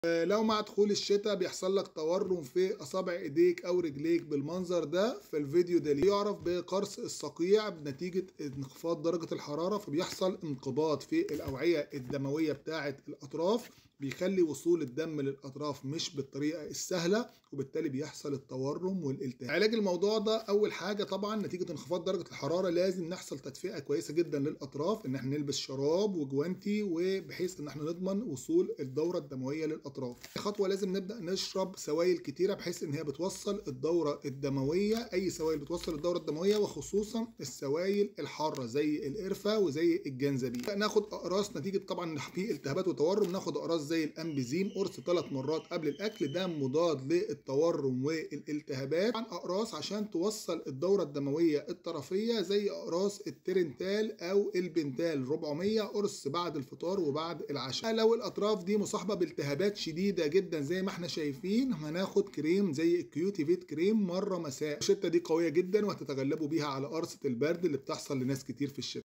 لو مع دخول الشتاء بيحصل لك تورم في اصابع ايديك او رجليك بالمنظر ده فالفيديو ده ليه يعرف بقرص الصقيع بنتيجه انخفاض درجه الحراره فبيحصل انقباض في الاوعيه الدمويه بتاعه الاطراف بيخلي وصول الدم للاطراف مش بالطريقه السهله وبالتالي بيحصل التورم والالتهاب علاج الموضوع ده اول حاجه طبعا نتيجه انخفاض درجه الحراره لازم نحصل تدفئه كويسه جدا للاطراف ان احنا نلبس شراب وجوانتي وبحيث ان احنا نضمن وصول الدوره الدمويه للاطراف خطوه لازم نبدا نشرب سوائل كتيره بحيث ان هي بتوصل الدوره الدمويه اي سوائل بتوصل الدوره الدمويه وخصوصا السوائل الحاره زي القرفه وزي الجنزبيل ناخد اقراص نتيجه طبعا في التهابات وتورم ناخد اقراص زي الامبيزيم قرص ثلاث مرات قبل الاكل ده مضاد للتورم والالتهابات عن اقراص عشان توصل الدوره الدمويه الطرفيه زي اقراص الترنتال او البنتال 400 قرص بعد الفطار وبعد العشاء لو الاطراف دي مصاحبه بالتهابات شديده جدا زي ما احنا شايفين هناخد كريم زي الكيوتي فيت كريم مره مساء الشتا دي قويه جدا وهتتغلبوا بيها على قرصه البرد اللي بتحصل لناس كتير في الشتاء